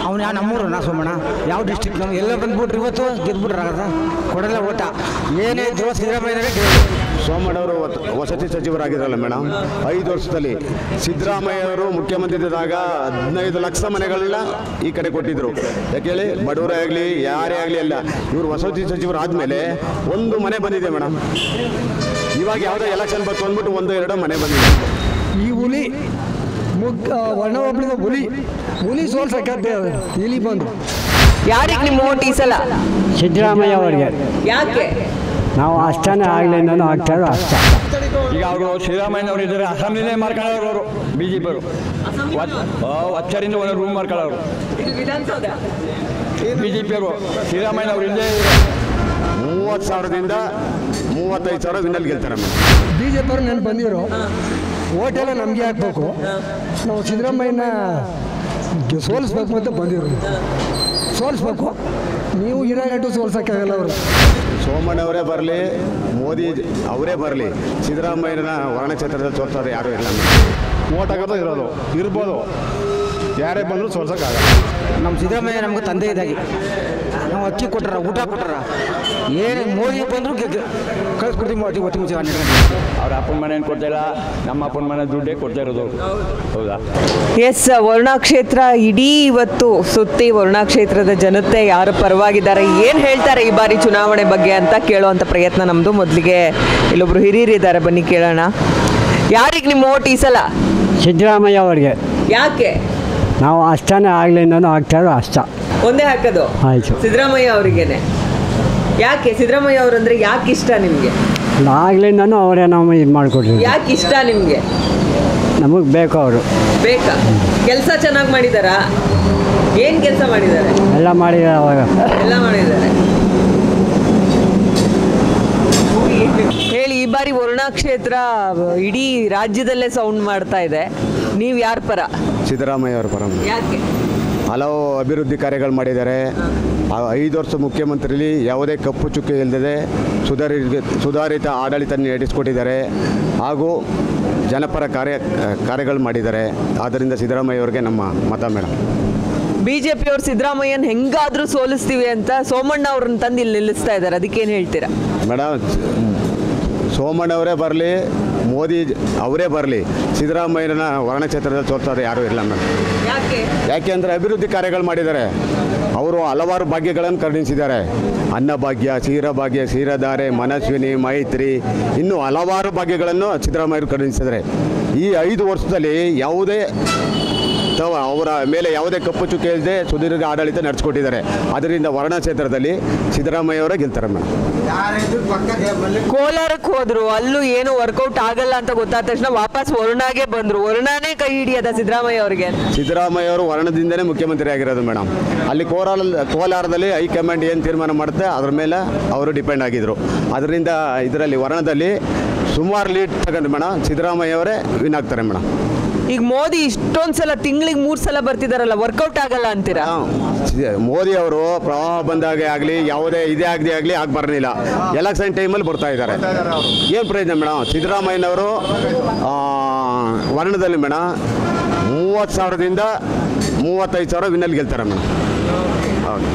ಅವ್ನು ಯಾವ ನಮ್ಮೂರು ನಾ ಸೋಮಣ್ಣ ಯಾವ ಡಿಸ್ಟಿಕ್ ನಾವು ಎಲ್ಲ ಬಂದ್ಬಿಟ್ರು ಇವತ್ತು ಗೆದ್ಬಿಟ್ರಾಗದ ಕೊಡಲ್ಲ ಓಟ ಏನೇ ಇದ್ರು ಸಿದ್ದರಾಮಯ್ಯನೇ ಗೆಲ್ಲೋದು. ಸೋಮಣ್ಣವರು ವತ್- ವಸತಿ ಸಚಿವರಾಗಿದ್ರಲ್ಲ ಮೇಡಮ್ ಐದು ವರ್ಷದಲ್ಲಿ ಸಿದ್ದರಾಮಯ್ಯವರು ಮುಖ್ಯಮಂತ್ರಿ ಇದ್ದಾಗ ಹದಿನೈದು ಲಕ್ಷ ಮನೆಗಳನ್ನ ಈ ಕಡೆ ಕೊಟ್ಟಿದ್ರು ಯಾಕೆ ಹೇಳಿ ಬಡವರೇ ಆಗಲಿ ಯಾರೇ ಆಗಲಿ ಅಲ್ಲ ಇವರು ವಸತಿ ಸಚಿವರಾದ್ಮೇಲೆ ಒಂದು ಮನೆ ಬಂದಿದೆ ಮೇಡಮ್ ಇವಾಗ ಯಾವುದೋ ಎಲೆಕ್ಷನ್ ಬಂತು ಅಂದ್ಬಿಟ್ಟು ಒಂದು ಎರಡು ಮನೆ ಬಂದಿದೆ ಈ ಹುಲಿ ಮುಗ್ ವರ್ಣ ಒಬ್ಬಳಿಗೆ ಹುಲಿ ಹುಲಿ ಸೋಲ್ಸಕ್ಕೆ ಇಲಿ ಬಂದು ಯಾರಿಗೆ ನಿಮ್ಮ ಓಟ್ ಈ ಸಲ ಸಿದ್ದರಾಮಯ್ಯ ಅವರಿಗೆ ಯಾಕೆ ನಾವು ಅಷ್ಟನೇ ಆಗಲಿ ನಾನು ಆಗ್ತಾರೋ ಅಷ್ಟ ಈಗ ಅವರು ಶ್ರೀರಾಮಯ್ಯನವರು ಇದ್ದಾರೆ ಅಸೆಂಬ್ಲಿನೇ ಮಾಡ್ಕೊಳ್ಳೋರು ಅವರು ಬಿ ಜೆ ಪಿಯವರು ಹಚ್ಚರಿಂದ ಒಂದು ರೂಮ್ ಮಾಡ್ಕೊಳ್ಳೋರು ವಿಧಾನಸೌಧ ಬಿ ಜೆ ಪಿಯವರು ಶ್ರೀರಾಮಯ್ಯನವರು ಇಲ್ಲೇ ಮೂವತ್ತು ಸಾವಿರದಿಂದ ಮೂವತ್ತೈದು ಸಾವಿರ ವಿನಲ್ಲಿ ಗೆಲ್ತಾರೆ ಮೇಡಮ್ ಬಿ ಜೆ ಪಿ ಅವ್ರು ನೆನ್ಪು ಬಂದಿರೋ ಓಟೆಲ್ಲ ನಮಗೆ ಹಾಕ್ಬೇಕು ನಾವು ಸಿದ್ದರಾಮಯ್ಯನ ಗೆ- ಸೋಲಿಸ್ಬೇಕು ಅಂತ ಬಂದಿರು ಸೋಲಿಸ್ಬೇಕು ನೀವು ಇರಾಗಟ್ಟು ಸೋಲ್ಸೋಕ್ಕಾಗಲ್ಲ ಅವರು ಸೋಮಣ್ಣವರೇ ಬರಲಿ ಮೋದಿ ಅವರೇ ಬರಲಿ ಸಿದ್ದರಾಮಯ್ಯನ ವರ್ಣಕ್ಷೇತ್ರದಲ್ಲಿ ಸೋಲ್ಸೋರು ಯಾರೂ ಇಲ್ಲ ಮೇಡಮ್ ಓಟ್ ಹಾಕೋದು ಇರೋದು ಇರ್ಬೋದು ಯಾರೇ ಬಂದರೂ ಸೋಲ್ಸೋಕ್ಕಾಗಲ್ಲ ನಮ್ಮ ಸಿದ್ದರಾಮಯ್ಯ ನಮ್ಗೆ ತಂದೆ ಇದ್ದಾಗೆ ನಾವು ಅಕ್ಕಿ ಕೊಟ್ಟಾರ ಊಟ ಕೊಟ್ಟಾರ ಏನು ಮೋದಿ ಬಂದರೂ ಕಳಿಸ್ಕೊಡ್ತೀವಿ ಒಟ್ಟಿ ಒಟ್ಟಿ ಮುಚ್ಚಿ ಹನ್ನೆರಡು ಗಂಟೆ ಅವ್ರ ಅಪ್ಪನ ಮನೇನು ಕೊಡ್ತಾಯಿಲ್ಲ ನಮ್ಮ ಅಪ್ಪನ ಮನೆ ದುಡ್ಡೇ ಕೊಡ್ತಾ ಇರೋದು ಹೌದಾ ಎಸ್ ವರುಣಾ ಕ್ಷೇತ್ರ ಇಡೀ ಇವತ್ತು ಸುತ್ತಿ ವರುಣಾ ಕ್ಷೇತ್ರದ ಜನತೆ ಯಾರ ಪರವಾಗಿದ್ದಾರೆ ಏನು ಹೇಳ್ತಾರೆ ಈ ಬಾರಿ ಚುನಾವಣೆ ಬಗ್ಗೆ ಅಂತ ಕೇಳುವಂಥ ಪ್ರಯತ್ನ ನಮ್ಮದು ಮೊದಲಿಗೆ ಇಲ್ಲೊಬ್ರು ಹಿರಿಯರಿದ್ದಾರೆ ಬನ್ನಿ ಕೇಳೋಣ ಯಾರಿಗೆ ನಿಮ್ಮ ಓಟ್ ಈ ಸಲ ಸಿದ್ದರಾಮಯ್ಯ ಅವರಿಗೆ ಯಾಕೆ ನಾವು ಅಷ್ಟನೇ ಆಗಲಿ ನಾನು ಆಗ್ತಾರೋ ಅಷ್ಟ ಒಂದೇ ಹಾಕೋದು ಆಯಿತು ಸಿದ್ದರಾಮಯ್ಯ ಅವರಿಗೇನೆ ಯಾಕೆ ಸಿದ್ದರಾಮಯ್ಯ ಅವರಂದ್ರೆ ಯಾಕೆ ಇಷ್ಟ ನಿಮಗೆ ಆಗಲಿ ನಾನು ಅವರೇ ನಾವು ಇದು ಮಾಡಿಕೊಡ್ರಿ ಯಾಕೆ ಇಷ್ಟ ನಿಮಗೆ ನಮಗೆ ಬೇಕು ಅವರು ಬೇಕಾ ಕೆಲಸ ಚೆನ್ನಾಗಿ ಮಾಡಿದಾರಾ ಏನು ಕೆಲಸ ಮಾಡಿದ್ದಾರೆ ಎಲ್ಲ ಮಾಡಿದ ಅವಾಗ ಎಲ್ಲ ಮಾಡಿದ್ದಾರೆ ಹೇಳಿ ಈ ಬಾರಿ ವರುಣಾ ಕ್ಷೇತ್ರ ಇಡೀ ರಾಜ್ಯದಲ್ಲೇ ಸೌಂಡ್ ಮಾಡ್ತಾ ಇದೆ ನೀವು ಯಾರ ಪರ ಸಿದ್ದರಾಮಯ್ಯ ಅವರ ಪರಮ ಯಾಕೆ ಹಲವು ಅಭಿವೃದ್ಧಿ ಕಾರ್ಯಗಳು ಮಾಡಿದ್ದಾರೆ ಆ ಐದು ವರ್ಷ ಮುಖ್ಯಮಂತ್ರಿಲಿ ಯಾವುದೇ ಕಪ್ಪು ಚುಕ್ಕೆ ಇಲ್ಲದೆ ಸುಧಾರಿತ ಸುಧಾರಿತ ಆಡಳಿತ ನಡೆಸಿಕೊಟ್ಟಿದ್ದಾರೆ ಹಾಗೂ ಜನಪರ ಕಾರ್ಯ ಕಾರ್ಯಗಳು ಮಾಡಿದ್ದಾರೆ ಆದ್ದರಿಂದ ಸಿದ್ದರಾಮಯ್ಯ ಅವರಿಗೆ ನಮ್ಮ ಮತ ಮೇಡಮ್ ಬಿ ಜೆ ಪಿಯವ್ರು ಸಿದ್ದರಾಮಯ್ಯನ ಹೆಂಗಾದ್ರೂ ಸೋಲಿಸ್ತೀವಿ ಅಂತ ಸೋಮಣ್ಣ ಅವ್ರನ್ನ ತಂದು ಇಲ್ಲಿ ನಿಲ್ಲಿಸ್ತಾ ಇದ್ದಾರೆ ಅದಕ್ಕೇನು ಹೇಳ್ತೀರಾ ಮೇಡಮ್ ಸೋಮಣ್ಣವರೇ ಬರಲಿ ಮೋದಿ ಅವರೇ ಬರಲಿ ಸಿದ್ದರಾಮಯ್ಯನ ವರ್ಣಕ್ಷೇತ್ರದಲ್ಲಿ ಸೋಲ್ಸೋರು ಯಾರೂ ಇಲ್ಲ ಮೇಡಮ್ ಯಾಕೆ ಯಾಕೆಂದರೆ ಅಭಿವೃದ್ಧಿ ಕಾರ್ಯಗಳು ಮಾಡಿದ್ದಾರೆ ಅವರು ಹಲವಾರು ಭಾಗ್ಯಗಳನ್ನು ಕರುಣಿಸಿದ್ದಾರೆ ಅನ್ನಭಾಗ್ಯ ಕ್ಷೀರಭಾಗ್ಯ ಕ್ಷೀರಧಾರೆ ಮನಸ್ವಿನಿ ಮೈತ್ರಿ ಇನ್ನೂ ಹಲವಾರು ಭಾಗ್ಯಗಳನ್ನು ಸಿದ್ದರಾಮಯ್ಯರು ಕರುಣಿಸಿದ್ದಾರೆ ಈ ಐದು ವರ್ಷದಲ್ಲಿ ಯಾವುದೇ ಅಥವಾ ಅವರ ಮೇಲೆ ಯಾವುದೇ ಕಪ್ಪು ಚುಕ್ಕೆ ಇಲ್ಲದೆ ಸುದೀರ್ಘ ಆಡಳಿತ ನಡೆಸಿಕೊಟ್ಟಿದ್ದಾರೆ ಅದರಿಂದ ವರ್ಣ ಕ್ಷೇತ್ರದಲ್ಲಿ ಸಿದ್ದರಾಮಯ್ಯವರೇ ಗೆಲ್ತಾರೆ ಮೇಡಮ್ ಕೋಲಾರಕ್ಕೆ ಹೋದ್ರು ಅಲ್ಲೂ ಏನು ವರ್ಕೌಟ್ ಆಗಲ್ಲ ಅಂತ ಗೊತ್ತಾದ ತಕ್ಷಣ ವಾಪಸ್ ವರುಣಾಗೆ ಬಂದ್ರು ವರುಣಾನೇ ಕೈ ಹಿಡಿಯದ ಸಿದ್ದರಾಮಯ್ಯ ಅವ್ರಿಗೆ ಸಿದ್ದರಾಮಯ್ಯ ಅವರು ವರ್ಣದಿಂದಲೇ ಮುಖ್ಯಮಂತ್ರಿ ಆಗಿರೋದು ಮೇಡಮ್ ಅಲ್ಲಿ ಕೋಲಾರ ಕೋಲಾರದಲ್ಲಿ ಹೈಕಮಾಂಡ್ ಏನು ತೀರ್ಮಾನ ಮಾಡುತ್ತೆ ಅದ್ರ ಮೇಲೆ ಅವರು ಡಿಪೆಂಡ್ ಆಗಿದ್ರು ಅದರಿಂದ ಇದರಲ್ಲಿ ವರ್ಣದಲ್ಲಿ ಸುಮಾರು ಲೀಡ್ ತಗೊಂಡು ಮೇಡಮ್ ಸಿದ್ದರಾಮಯ್ಯ ಅವರೇ ವಿನ್ ಆಗ್ತಾರೆ ಮೇಡಮ್ ಈಗ ಮೋದಿ ಇಷ್ಟೊಂದ್ ಸಲ ತಿಂಗಳಿಗೆ ಮೂರ್ ಸಲ ಬರ್ತಿದಾರಲ್ಲ ವರ್ಕೌಟ್ ಆಗಲ್ಲ ಅಂತೀರಾ ಮೋದಿ ಅವರು ಪ್ರವಾಹ ಬಂದಾಗ ಆಗಲಿ ಯಾವುದೇ ಇದೇ ಆಗದೆ ಆಗಲಿ ಆಗಿ ಬರಲಿಲ್ಲ ಎಲೆಕ್ಷನ್ ಟೈಮಲ್ಲಿ ಬರ್ತಾ ಇದ್ದಾರೆ ಏನು ಪ್ರಯೋಜನ ಮೇಡಮ್ ಸಿದ್ದರಾಮಯ್ಯನವರು ಆ, ವರ್ಣದಲ್ಲಿ ಮೇಡಮ್ ಮೂವತ್ತು ಸಾವಿರದಿಂದ ಮೂವತ್ತೈದು ಸಾವಿರ ವಿನ್ನಲ್ಲಿ ಗೆಲ್ತಾರೆ ಮೇಡಮ್ ಹೌದು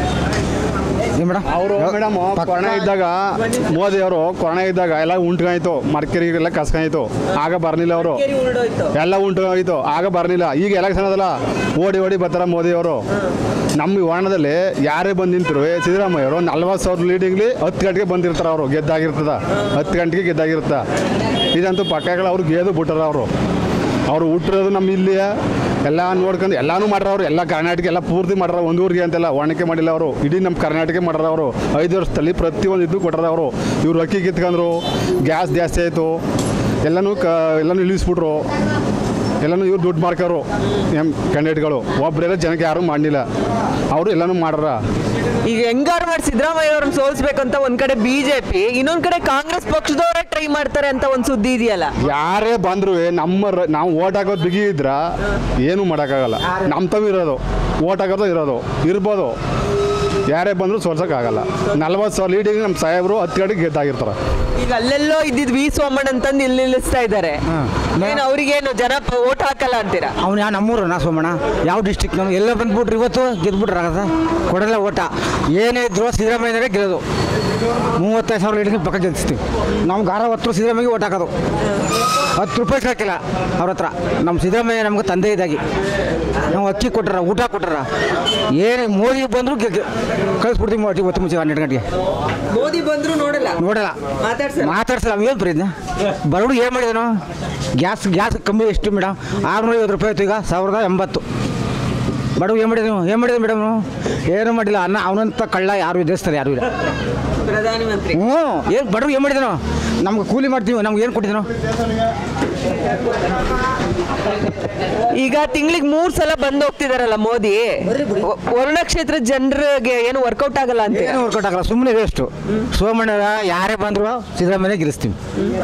ಏನು ಮೇಡಮ್ ಅವರು ಮೇಡಮ್ ಕೊರೋನಾ ಇದ್ದಾಗ ಮೋದಿ ಅವರು ಕೊರೋನಾ ಇದ್ದಾಗ ಎಲ್ಲ ಉಂಟ್ಕಾಯ್ತು ಮರ್ಕೆರಿಗೆಲ್ಲ ಕಸ್ಕಾಯ್ತು ಆಗ ಬರಲಿಲ್ಲ ಅವರು ಎಲ್ಲ ಉಂಟು ಆಗ ಬರಲಿಲ್ಲ ಈಗ ಎಲೆಕ್ಷನ್ ಅದಲ್ಲ ಓಡಿ ಓಡಿ ಬರ್ತಾರ ಮೋದಿ ಅವರು ನಮ್ಮ ವರ್ಣದಲ್ಲಿ ಯಾರೇ ಬಂದು ನಿಂತರು ಸಿದ್ದರಾಮಯ್ಯ ಅವರು ನಲ್ವತ್ತು ಸಾವಿರ ಲೀಡಿಂಗ್ಲಿ ಹತ್ತು ಗಂಟೆಗೆ ಬಂದಿರ್ತಾರೆ ಅವರು ಗೆದ್ದಾಗಿರ್ತದ ಹತ್ತು ಗಂಟೆಗೆ ಗೆದ್ದಾಗಿರುತ್ತ ಇದಂತೂ ಪಕ್ಕಗಳು ಅವ್ರು ಗೆದ್ದು ಬಿಟ್ಟಾರ ಅವರು ಅವರು ಹುಟ್ಟಿರೋದು ನಮ್ಮ ಇಲ್ಲಿ ಎಲ್ಲ ನೋಡ್ಕೊಂಡು ಎಲ್ಲಾನು ಮಾಡ್ರ ಅವರು ಎಲ್ಲ ಕರ್ನಾಟಕ ಎಲ್ಲ ಪೂರ್ತಿ ಮಾಡ್ರ ಒಂದು ಊರಿಗೆ ಅಂತೆಲ್ಲ ಒಣಕೆ ಮಾಡಿಲ್ಲ ಅವರು ಇಡೀ ನಮ್ಮ ಕರ್ನಾಟಕ ಮಾಡ್ರ ಅವರು ಐದು ವರ್ಷದಲ್ಲಿ ಪ್ರತಿಯೊಂದು ಇದು ಕೊಟ್ಟಾರ ಅವರು ಇವ್ರು ಅಕ್ಕಿ ಕಿತ್ಕೊಂಡ್ರು ಗ್ಯಾಸ್ ಜಾಸ್ತಿ ಆಯಿತು ಎಲ್ಲನೂ ಕ ಎಲ್ಲನೂ ನಿಲ್ಲಿಸ್ಬಿಟ್ರು ಎಲ್ಲನೂ ಇವ್ರು ದುಡ್ಡು ಮಾಡ್ಕೋರು ಎಮ್ ಕ್ಯಾಂಡಿಡೇಟ್ಗಳು ಒಬ್ಬರೆಲ್ಲ ಜನಕ್ಕೆ ಯಾರೂ ಮಾಡಲಿಲ್ಲ ಅವರು ಎಲ್ಲನೂ ಮಾಡ್ರ ಈಗ ಹೆಂಗಾರು ಮಾಡಿ ಸಿದ್ದರಾಮಯ್ಯ ಅವ್ರನ್ನ ಸೋಲ್ಸ್ಬೇಕಂತ ಒಂದ್ ಕಡೆ ಬಿಜೆಪಿ ಇನ್ನೊಂದ್ ಕಡೆ ಕಾಂಗ್ರೆಸ್ ಪಕ್ಷದವರೇ ಟ್ರೈ ಮಾಡ್ತಾರೆ ಅಂತ ಒಂದ್ ಸುದ್ದಿ ಇದೆಯಲ್ಲ ಯಾರೇ ಬಂದ್ರು ನಮ್ಮ ರ- ನಾವು ಓಟ್ ಹಾಕೋದು ಬಿಗಿ ಇದ್ರ ಏನೂ ಮಾಡೋಕ್ಕಾಗಲ್ಲ ನಮ್ಮ ತಮ್ಮ ಇರೋದು ಓಟ್ ಹಾಕೋದು ಇರೋದು ಇರ್ಬೋದು ಯಾರೇ ಬಂದರೂ ಸೋಲ್ಸೋಕ್ಕಾಗಲ್ಲ ನಲ್ವತ್ತು ಸಾವಿರ ಲೀಡಿಗೆ ನಮ್ಮ ಸಾಹೇಬರು ಹತ್ತು ಕಡೆ ಗೆದ್ದಾಗಿರ್ತಾರೆ ಈಗ ಅಲ್ಲೆಲ್ಲೋ ಇದ್ದಿದ್ ವಿ ಸೋಮಣ್ಣ ಅಂತಂದು ಇಲ್ಲಿ ನಿಲ್ಲಿಸ್ತಾ ಇದ್ದಾರೆ ಏನು ಅವ್ರಿಗೇನು ಜನ ಓಟ್ ಹಾಕಲ್ಲ ಅಂತೀರಾ ಅವ್ನು ಯಾವ ನಮ್ಮೂರು ನಾ ಸೋಮಣ್ಣ ಯಾವ ಡಿಸ್ಟಿಕ್ ನಾವು ಎಲ್ಲ ಬಂದ್ಬಿಟ್ರು ಇವತ್ತು ಗೆದ್ಬಿಟ್ರೆ ಆಗದ ಕೊಡಲ್ಲ ಓಟ ಏನೇ ಇದ್ರು ಸಿದ್ದರಾಮಯ್ಯನೇ ಗೆಲ್ಲೋದು ಮೂವತ್ತೈದು ಸಾವಿರ ಲೀಟರ್ ಪಕ್ಕ ಗೆಲ್ಲಿಸ್ತೀವಿ ನಮ್ಗೆ ಅರವತ್ತು ಸಿದ್ದರಾಮಯ್ಯ ಓಟ್ ಹಾಕೋದು ಹತ್ತು ರೂಪಾಯಿ ಸಾಕಿಲ್ಲ ಅವ್ರ ಹತ್ರ ನಮ್ಮ ಸಿದ್ದರಾಮಯ್ಯ ನಮ್ಗೆ ತಂದೆ ಇದ್ದಾಗಿ ನಾವು ಅಕ್ಕಿ ಕೊಟ್ಟಾರ ಊಟ ಕೊಟ್ಟಾರ ಏನೇ ಮೋದಿ ಬಂದರೂ ಕಳಿಸ್ಬಿಡ್ತೀವಿ ಒತ್ತಿ ಒತ್ತು ಮುಂಚೆ ಹನ್ನೆರಡು ಗಂಟೆಗೆ ಮೋದಿ ಬಂದ್ರು ನೋಡಲ್ಲ ನೋಡಲ್ಲ ಮಾತಾಡ್ಸಲ್ಲ ಮಾತಾಡ್ಸಲ್ಲ ಏನು ಪ್ರಯತ್ನ ಬರೋಡು ಏನು ಮಾಡಿದನು ಗ್ಯಾಸ್ ಗ್ಯಾಸ್ ಕಮ್ಮಿ ಎಷ್ಟು ಮೇಡಮ್ ಆರುನೂರ ಐವತ್ತು ರೂಪಾಯಿ ಆಯ್ತು ಈಗ ಸಾವಿರದ ಎಂಬತ್ತು ಬಡವ್ ಏನು ಮಾಡಿದನು ಏನು ಮಾಡಿದ ಮೇಡಮ್ ಏನು ಮಾಡಿಲ್ಲ ಅನ್ನ ಅವನಂತ ಕಳ್ಳ ಯಾರು ಎದುರಿಸ್ತಾರೆ ಯಾರು ಇಲ್ಲ ಪ್ರಧಾನಿ ಮಂತ್ರಿ ಹ್ಞೂ ಏನು ಬಡವ್ ಏನು ಮಾಡಿದನು ನಮ್ಗೆ ಕೂಲಿ ಮಾಡ್ತೀವಿ ನಮ್ಗೆ ಏನು ಕೊಟ್ಟಿದ್ದನು ಈಗ ತಿಂಗಳಿಗೆ ಮೂರ್ ಸಲ ಬಂದು ಹೋಗ್ತಿದಾರಲ್ಲ ಮೋದಿ ವ- ವರುಣ ಕ್ಷೇತ್ರ ಜನರಿಗೆ ಏನು ವರ್ಕೌಟ್ ಆಗಲ್ಲ ಅಂತ ಏನು ವರ್ಕೌಟ್ ಆಗಲ್ಲ ಸುಮ್ಮನೆ ವೇಸ್ಟು ಸೋಮಣ್ಣರ ಯಾರೇ ಬಂದರೂ ಸಿದ್ದರಾಮಯ್ಯ ಗೆಲ್ಲಿಸ್ತೀವಿ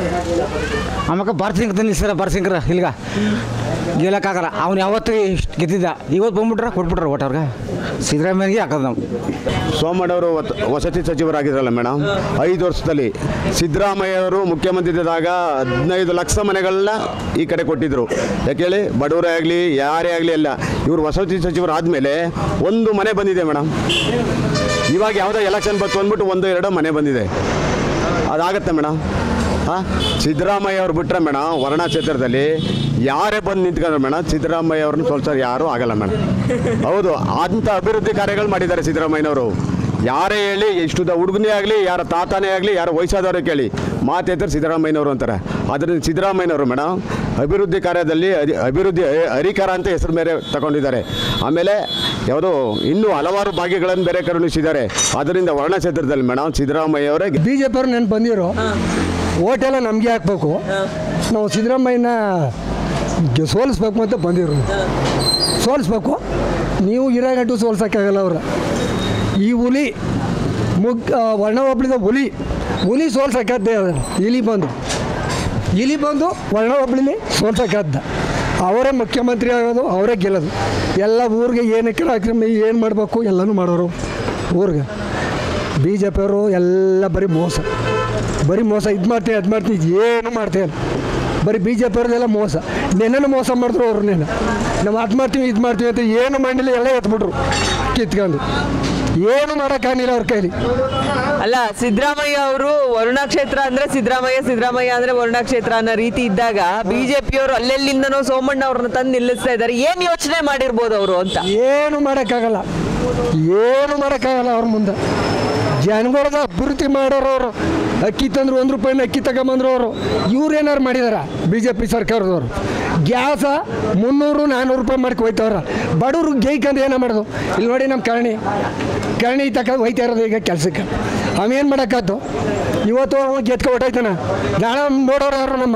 ಆಮೇಲೆ ಬಾರ್ಸಿಂಗ್ ನಿಲ್ಸಿರ ಬಾರ್ಸಿಂಗ್ರ ಇಲ್ಗ ಗೆಲ್ಲಕ್ಕಾಗಲ್ಲ ಅವ್ನು ಯಾವತ್ತೂ ಇಷ್ಟು ಗೆದ್ದಿದ್ದ ಇವತ್ತು ಬಂದ್ಬಿಟ್ರೆ ಕೊಟ್ಬಿಟ್ರೆ ಓಟ್ ಅವ್ರಿಗೆ ಸಿದ್ದರಾಮಯ್ಯಗೆ ಹಾಕೋದು ನಾವು ಸೋಮಣ್ಣವರು ವತ್- ವಸತಿ ಸಚಿವರಾಗಿದ್ರಲ್ಲ ಮೇಡಮ್ ಐದು ವರ್ಷದಲ್ಲಿ ಸಿದ್ದರಾಮಯ್ಯ ಅವರು ಮುಖ್ಯಮಂತ್ರಿ ಇದ್ದಾಗ ಹದಿನೈದು ಲಕ್ಷ ಮನೆಗಳನ್ನ ಈ ಕಡೆ ಕೊಟ್ಟಿದ್ರು ಯಾಕೆ ಹೇಳಿ ಬಡವರೇ ಆಗಲಿ ಯಾರೇ ಆಗಲಿ ಎಲ್ಲ ಇವರು ವಸತಿ ಸಚಿವರಾದಮೇಲೆ ಒಂದು ಮನೆ ಬಂದಿದೆ ಮೇಡಮ್ ಇವಾಗ ಯಾವುದೋ ಎಲೆಕ್ಷನ್ ಬಂತು ಅಂದ್ಬಿಟ್ಟು ಒಂದು ಎರಡು ಮನೆ ಬಂದಿದೆ ಅದಾಗತ್ತೆ ಮೇಡಮ್ ಹಾಂ ಸಿದ್ದರಾಮಯ್ಯ ಅವ್ರು ಬಿಟ್ಟರೆ ಮೇಡಮ್ ವರ್ಣ ಕ್ಷೇತ್ರದಲ್ಲಿ ಯಾರೇ ಬಂದು ನಿಂತ್ಕೊಂಡ್ರೆ ಮೇಡಮ್ ಸಿದ್ದರಾಮಯ್ಯ ಅವ್ರನ್ನ ಸೋಲ್ಸೋರು ಯಾರೂ ಆಗಲ್ಲ ಮೇಡಮ್ ಹೌದು ಅಂಥ ಅಭಿವೃದ್ಧಿ ಕಾರ್ಯಗಳು ಮಾಡಿದ್ದಾರೆ ಸಿದ್ದರಾಮಯ್ಯನವರು ಯಾರೇ ಹೇಳಿ ಎಷ್ಟು ಹುಡುಗನೇ ಆಗಲಿ ಯಾರ ತಾತನೇ ಆಗಲಿ ಯಾರ ವಯಸ್ಸಾದವರೇ ಕೇಳಿ ಮಾತೆತ್ತರೆ ಸಿದ್ದರಾಮಯ್ಯನವರು ಅಂತಾರೆ ಅದರಿಂದ ಸಿದ್ದರಾಮಯ್ಯನವರು ಮೇಡಮ್ ಅಭಿವೃದ್ಧಿ ಕಾರ್ಯದಲ್ಲಿ ಅಧಿ- ಅಭಿವೃದ್ಧಿ ಅ- ಹರಿಕಾರ ಅಂತ ಹೆಸರು ಬೇರೆ ತಗೊಂಡಿದ್ದಾರೆ ಆಮೇಲೆ ಯಾವುದೋ ಇನ್ನೂ ಹಲವಾರು ಭಾಗ್ಯಗಳನ್ನು ಬೇರೆ ಕರುಣಿಸಿದ್ದಾರೆ ಅದರಿಂದ ವರ್ಣ ಕ್ಷೇತ್ರದಲ್ಲಿ ಮೇಡಮ್ ಸಿದ್ದರಾಮಯ್ಯ ಅವರೇ ಬಿ ಜೆ ಪಿಯವ್ರು ನೆನ್ಪು ಬಂದಿರೋ ಓಟೆಲ್ಲ ನಮಗೆ ಹಾಕ್ಬೇಕು ನಾವು ಸಿದ್ದರಾಮಯ್ಯನ ಗೆ- ಸೋಲಿಸ್ಬೇಕು ಅಂತ ಬಂದಿರು ಸೋಲಿಸ್ಬೇಕು ನೀವು ಇರಾಗಂಟು ಸೋಲ್ಸೋಕ್ಕಾಗಲ್ಲ ಅವ್ರು ಈ ಹುಲಿ ಮುಗ್ ಆ, ವರ್ಣ ಒಬ್ಳಿದ ಹುಲಿ ಹುಲಿ ಸೋಲ್ಸಕ್ಕದ್ದೆ ಇಲಿ ಬಂದು ಇಲಿ ಬಂದು ವರ್ಣ ಒಬ್ಳಿಲಿ ಸೋಲ್ಸಕ್ಕದ್ದ ಅವರೇ ಮುಖ್ಯಮಂತ್ರಿ ಆಗೋದು ಅವರೇ ಗೆಲ್ಲೋದು ಎಲ್ಲ ಊರಿಗೆ ಏನಕ್ಕೆ ಹಾಕ್ರಿ ಏನು ಮಾಡಬೇಕು ಎಲ್ಲನೂ ಮಾಡೋರು ಊರಿಗೆ ಬಿ ಜೆ ಪಿಯವರು ಎಲ್ಲ ಬರೀ ಮೋಸ ಬರೀ ಮೋಸ ಇದು ಮಾಡ್ತೀನಿ ಅದು ಮಾಡ್ತೀನಿ ಏನು ಮಾಡ್ತೀನಿ ಬರೀ ಬಿ ಜೆ ಪಿಯವ್ರದ್ದೆಲ್ಲ ಮೋಸ ನೆನ್ನೆನೂ ಮೋಸ ಮಾಡಿದ್ರು ಅವ್ರು ನೆನೆ ನಾವು ಅದು ಮಾಡ್ತೀವಿ ಇದು ಮಾಡ್ತೀವಿ ಅಂತ ಏನು ಮಾಡಿಲ್ಲ ಎಲ್ಲ ಎತ್ಬಿಟ್ರು ಕಿತ್ಕೊಂಡು ಏನು ಮಾಡೋಕ್ಕಾಗಿಲ್ಲ ಅವ್ರ ಕೈಲಿ ಅಲ್ಲ ಸಿದ್ದರಾಮಯ್ಯ ಅವರು ವರುಣ ಕ್ಷೇತ್ರ ಅಂದ್ರೆ ಸಿದ್ದರಾಮಯ್ಯ ಸಿದ್ದರಾಮಯ್ಯ ಅಂದ್ರೆ ವರುಣ ಕ್ಷೇತ್ರ ಅನ್ನೋ ರೀತಿ ಇದ್ದಾಗ ಬಿಜೆಪಿಯವರು ಅಲ್ಲೆಲ್ಲಿಂದನೋ ಸೋಮಣ್ಣ ಅವ್ರನ್ನ ತಂದು ನಿಲ್ಲಿಸ್ತಾ ಇದ್ದಾರೆ ಏನ್ ಯೋಚನೆ ಮಾಡಿರ್ಬೋದು ಅವರು ಅಂತ ಏನು ಮಾಡೋಕ್ಕಾಗಲ್ಲ ಏನು ಮಾಡೋಕ್ಕಾಗಲ್ಲ ಅವ್ರ ಮುಂದೆ ಜನಗಳದ ಅಭಿವೃದ್ಧಿ ಮಾಡೋರು ಅವರು ಅಕ್ಕಿ ತಂದ್ರು ಒಂದು ರೂಪಾಯಿನ ಅಕ್ಕಿ ತಗೊಂಬಂದ್ರು ಅವರು ಇವ್ರು ಏನಾರು ಮಾಡಿದಾರ ಬಿ ಜೆ ಪಿ ಸರ್ಕಾರದವರು ಗ್ಯಾಸ ಮುನ್ನೂರು ನಾನ್ನೂರು ರೂಪಾಯಿ ಮಾಡ್ಕೊ ಹೋಯ್ತವ್ರ ಬಡವ್ರು ಗೇಯ್ಕಂದು ಏನೋ ಮಾಡೋದು ಇಲ್ಲಿ ನೋಡಿ ನಮ್ಮ ಕರ್ಣಿ ಕರ್ಣಿ ತಕ ಹೋಯ್ತಾ ಇರೋದು ಈಗ ಕೆಲ್ಸಕ್ಕೆ ಅವೇನು ಮಾಡೋಕ್ಕಾಯ್ತು ಇವತ್ತು ಅವ ಗೆದ್ಕೊ ಹೊಟ್ಟೋಯ್ತಾನ ನಾಳೆ ನೋಡೋರು ಯಾರು ನಮ್ಮ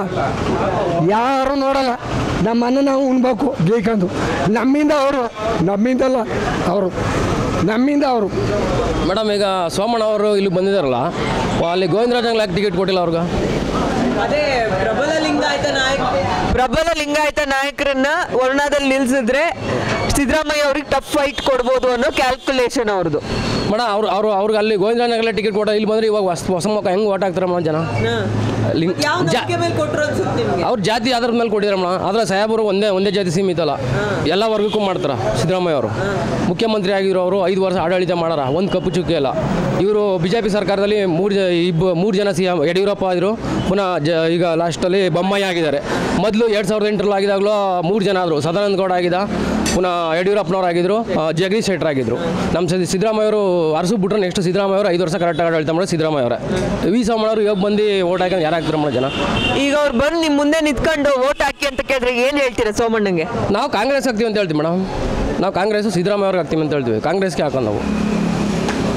ಯಾರು ನೋಡಲ್ಲ ನಮ್ಮ ಅನ್ನ ನಾವು ಉಣ್ಬೇಕು ಗೇಯ್ಕಂದು ನಮ್ಮಿಂದ ಅವರು ನಮ್ಮಿಂದಲ್ಲ ಅವರು ನಮ್ಮಿಂದ ಅವರು ಮೇಡಮ್ ಈಗ ಸೋಮಣ್ಣ ಅವರು ಇಲ್ಲಿ ಬಂದಿದ್ದಾರಲ್ಲ ಅಲ್ಲಿ ಗೋವಿಂದರಾಜಂಗ್ಲ ಯಾಕೆ ಟಿಕೆಟ್ ಕೊಟ್ಟಿಲ್ಲ ಅವ್ರಿಗೆ ಅದೇ ಪ್ರಬಲ ಲಿಂಗಾಯತ ನಾಯಕ ಪ್ರಬಲ ಲಿಂಗಾಯತ ನಾಯಕರನ್ನ ವರುಣದಲ್ಲಿ ನಿಲ್ಸಿದ್ರೆ ಸಿದ್ದರಾಮಯ್ಯ ಅವ್ರಿಗೆ ಟಫ್ ಫೈಟ್ ಕೊಡ್ಬೋದು ಅನ್ನೋ ಕ್ಯಾಲ್ಕುಲೇಷನ್ ಅವ್ರದ್ದು ಮೇಡಮ್ ಅವ್ರು ಅವರು ಅವ್ರಿಗೆ ಅಲ್ಲಿ ಗೋವಿಂದರಾಜಂಗ್ಲ ಟಿಕೆಟ್ ಕೊಟ್ಟ ಇಲ್ಲಿ ಬಂದ್ರೆ ಇವಾಗ ಹೊಸ ಹೊಸ ಮಕ್ಕ ಹೆಂಗೆ ಓಟ್ ಹಾಕ್ತಾರೆ ಮೇಡಮ್ ಜನ ಲಿಂಗ್ ಜಾ ಮೇಲೆ ಕೊಟ್ಟರು ಅನ್ಸುತ್ತೆ ನಿಮ್ಗೆ ಅವ್ರ ಜಾತಿ ಅದ್ರ ಮೇಲೆ ಕೊಟ್ಟಿದ್ದಾರೆ ಮೇಡಮ್ ಆದರೆ ಸಾಹೇಬರು ಒಂದೇ ಒಂದೇ ಜಾತಿ ಸೀಮಿತ ಅಲ್ಲ ಎಲ್ಲ ವರ್ಗಕ್ಕೂ ಮಾಡ್ತಾರೆ ಸಿದ್ದರಾಮಯ್ಯ ಅವರು ಮುಖ್ಯಮಂತ್ರಿ ಆಗಿರೋರು ಐದು ವರ್ಷ ಆಡಳಿತ ಮಾಡಾರ ಒಂದು ಕಪ್ಪು ಚುಕ್ಕಿ ಇಲ್ಲ ಇವರು ಬಿ ಜೆ ಪಿ ಸರ್ಕಾರದಲ್ಲಿ ಮೂರು ಜ ಇಬ್ಬ ಮೂರು ಜನ ಸಿ ಎಂ ಯಡಿಯೂರಪ್ಪ ಆದರು ಪುನಃ ಜ ಈಗ ಲಾಸ್ಟಲ್ಲಿ ಬೊಮ್ಮಾಯಿ ಆಗಿದ್ದಾರೆ ಮೊದಲು ಎರಡು ಸಾವಿರದ ಎಂಟರಲ್ಲಿ ಆಗಿದಾಗಲೂ ಮೂರು ಜನ ಆದರು ಸದಾನಂದ ಗೌಡ ಆಗಿದ್ದ ಪುನಃ ಯಡಿಯೂರಪ್ಪನವ್ರು ಆಗಿದ್ರು ಆ, ಜಗದೀಶ್ ಶೆಟ್ಟರ್ ಆಗಿದ್ರು ನಮ್ಮ ಸಿ- ಸಿದ್ದರಾಮಯ್ಯ ಅವರು ಅರಸು ಬಿಟ್ರೆ ನೆಕ್ಸ್ಟ್ ಸಿದ್ದರಾಮಯ್ಯ ಅವರು ಐದು ವರ್ಷ ಕರೆಕ್ಟಾಗಿ ಆಡಳಿತ ಮಾಡೋದು ಸಿದ್ದರಾಮಯ್ಯ ಅವರೇ ವಿ ಸೋಮಣ್ಣವರು ಇವಾಗ ಬಂದು ಓಟ್ ಹಾಕೊಂಡು ಯಾರು ಹಾಕ್ತಾರೆ ಮಾಡೋ ಜನ ಈಗ ಅವ್ರು ಬಂದು ನಿಮ್ಮ ಮುಂದೆ ನಿಂತ್ಕೊಂಡು ಓಟ್ ಹಾಕಿ ಅಂತ ಕೇಳಿದ್ರೆ ಏನ್ ಹೇಳ್ತೀರಾ ಸೋಮಣ್ಣಂಗೆ ನಾವು ಕಾಂಗ್ರೆಸ್ ಹಾಕ್ತೀವಿ ಅಂತ ಹೇಳ್ತೀವಿ ಮೇಡಮ್ ನಾವು ಕಾಂಗ್ರೆಸ್ ಸಿದ್ದರಾಮಯ್ಯ ಅವ್ರಿಗೆ ಹಾಕ್ತೀವಿ ಅಂತ ಹೇಳ್ತೀವಿ ಕಾಂಗ್ರೆಸ್ಗೆ ಹಾಕೋದು ನಾವು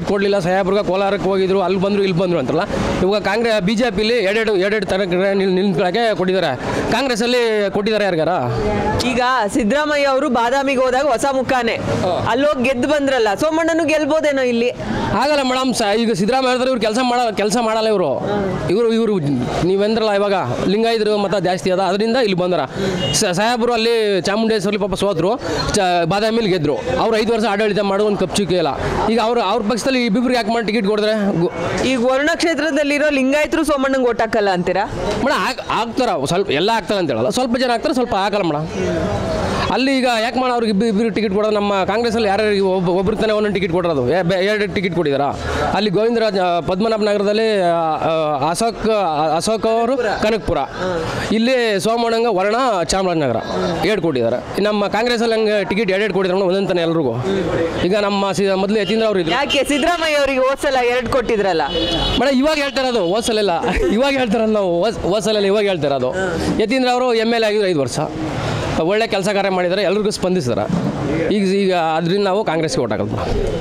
ದುಡ್ಡು ಕೊಡಲಿಲ್ಲ ಸಾಹೇಬ್ರಿಗೆ ಕೋಲಾರಕ್ಕೆ ಹೋಗಿದ್ರು ಅಲ್ಲಿ ಬಂದರು ಇಲ್ಲಿ ಬಂದರು ಅಂತಲ್ಲ ಇವಾಗ ಕಾಂಗ್ರೆಸ್ ಬಿ ಜೆ ಪಿಲಿ ಎರಡೆರಡು ಎರಡೆರಡು ತರ ನಿಲ್ಕೊಳ್ಳೋಕೆ ಕೊಟ್ಟಿದ್ದಾರೆ ಕಾಂಗ್ರೆಸ್ಸಲ್ಲಿ ಕೊಟ್ಟಿದ್ದಾರೆ ಯಾರಿಗಾರ ಈಗ ಸಿದ್ದರಾಮಯ್ಯ ಅವರು ಬಾದಾಮಿಗೆ ಹೋದಾಗ ಹೊಸ ಮುಖಾನೆ ಅಲ್ಲೋಗಿ ಗೆದ್ದು ಬಂದ್ರಲ್ಲ ಸೋಮಣ್ಣನು ಗೆಲ್ಬೋದೇನೋ ಇಲ್ಲಿ ಆಗಲ್ಲ ಮೇಡಮ್ ಸ ಈಗ ಸಿದ್ದರಾಮಯ್ಯ ಹೇಳಿದ್ರೆ ಇವ್ರು ಕೆಲಸ ಮಾಡ ಕೆಲಸ ಮಾಡಲ್ಲ ಇವರು ಇವರು ಇವರು ನೀವೆಂದ್ರಲ್ಲ ಇವಾಗ ಲಿಂಗಾಯತರು ಮತ ಜಾಸ್ತಿ ಅದ ಅದರಿಂದ ಇಲ್ಲಿ ಬಂದರ ಸ- ಸಾಹೇಬರು ಅಲ್ಲಿ ಚಾಮುಂಡೇಶ್ವರಿ ಪಾಪ ಸೋತರು ಚ ಬಾದಾಮಿಲಿ ಗೆದ್ರು ಅವ್ರು ಐದು ವರ್ಷ ಆಡಳಿತ ಮಾಡೋ ಒಂದು ಕಪ್ ಚುಕ್ಕಿ ಇಲ್ಲ ಈಗ ಅವರು ಅವ್ರ ಪಕ್ಷದಲ್ಲಿ ಇಬ್ಬಿಬ್ರಿಗೆ ಯಾಕೆ ಮಾಡಿ ಟಿಕೆಟ್ ಕೊಡಿದ್ರೆ ಗು- ಈಗ ವರ್ಣ ಕ್ಷೇತ್ರದಲ್ಲಿರೋ ಲಿಂಗಾಯತರು ಸೋಮಣ್ಣಂಗೆ ಓಟ್ ಹಾಕಲ್ಲ ಅಂತೀರಾ ಮೇಡಮ್ ಆಗ್ ಆಗ್ತಾರ ಸ್ವಲ್ಪ ಎಲ್ಲ ಆಗ್ತಾರೆ ಅಂತ ಹೇಳಲ್ಲ ಸ್ವಲ್ಪ ಜನ ಆಗ್ತಾರೆ ಸ್ವಲ್ಪ ಆಗಲ್ಲ ಮೇಡಮ್ ಅಲ್ಲಿ ಈಗ ಯಾಕೆ ಮಾಡ ಅವ್ರಿಗೆ ಇಬ್ಬರು ಇಬ್ಬರು ಟಿಕೆಟ್ ಕೊಡೋದು ನಮ್ಮ ಕಾಂಗ್ರೆಸ್ಸಲ್ಲಿ ಯಾರ್ಯಾರಿಗೆ ಒಬ್ಬ ಒಬ್ಬರು ತಾನೇ ಒಂದೊಂದು ಟಿಕೆಟ್ ಕೊಡೋದು ಎ- ಬೆ- ಎರಡು ಟಿಕೆಟ್ ಕೊಟ್ಟಿದ್ದಾರ ಅಲ್ಲಿ ಗೋವಿಂದರಾಜ್ ಆ, ಪದ್ಮನಾಭ ನಗರದಲ್ಲಿ ಆ, ಆ, ಅಶೋಕ್ ಆ, ಅಶೋಕ್ ಅವರು ಕನಕಪುರ ಇಲ್ಲಿ ಸೋಮಣ್ಣಂಗ ವರ್ಣ ಚಾಮರಾಜನಗರ ಎರಡು ಕೊಟ್ಟಿದ್ದಾರೆ ನಮ್ಮ ಕಾಂಗ್ರೆಸ್ಸಲ್ಲಿ ಹಂಗೆ ಟಿಕೆಟ್ ಎರಡೆರಡು ಕೊಟ್ಟಿದ್ದಾರೆ ಒಂದೊಂದು ತಾನೆ ಎಲ್ರಿಗೂ ಈಗ ನಮ್ಮ ಸಿ ಮೊದಲು ಯತೀಂದ್ರ ಅವರು ಇದ್ರು ಯಾಕೆ ಸಿದ್ದರಾಮಯ್ಯ ಅವರಿಗೆ ಹೋದ್ಸಲ ಎರಡು ಕೊಟ್ಟಿದ್ರಲ್ಲ ಮೇಡಮ್ ಇವಾಗ ಹೇಳ್ತಾರದು ಓಸಲೆಲ್ಲ ಇವಾಗ ಹೇಳ್ತಾರಲ್ಲ ನಾವು ಓಸ್ ಓಸಲೆಲ್ಲ ಇವಾಗ ಹೇಳ್ತಾರದು ಯತೀಂದ್ರ ಅವರು ಎಮ್ ಎಲ್ ಎ ಆಗಿದ್ರು ಐದು ವರ್ಷ ಒಳ್ಳೆ ಕೆಲಸ ಕಾರ್ಯ ಮಾಡಿದ್ದಾರೆ ಎಲ್ರಿಗೂ ಸ್ಪಂದಿಸಿದಾರೆ ಈಗ ಈಗ ಅದರಿಂದ ನಾವು ಕಾಂಗ್ರೆಸ್ಗೆ ಓಟ್ ಹಾಕೋದು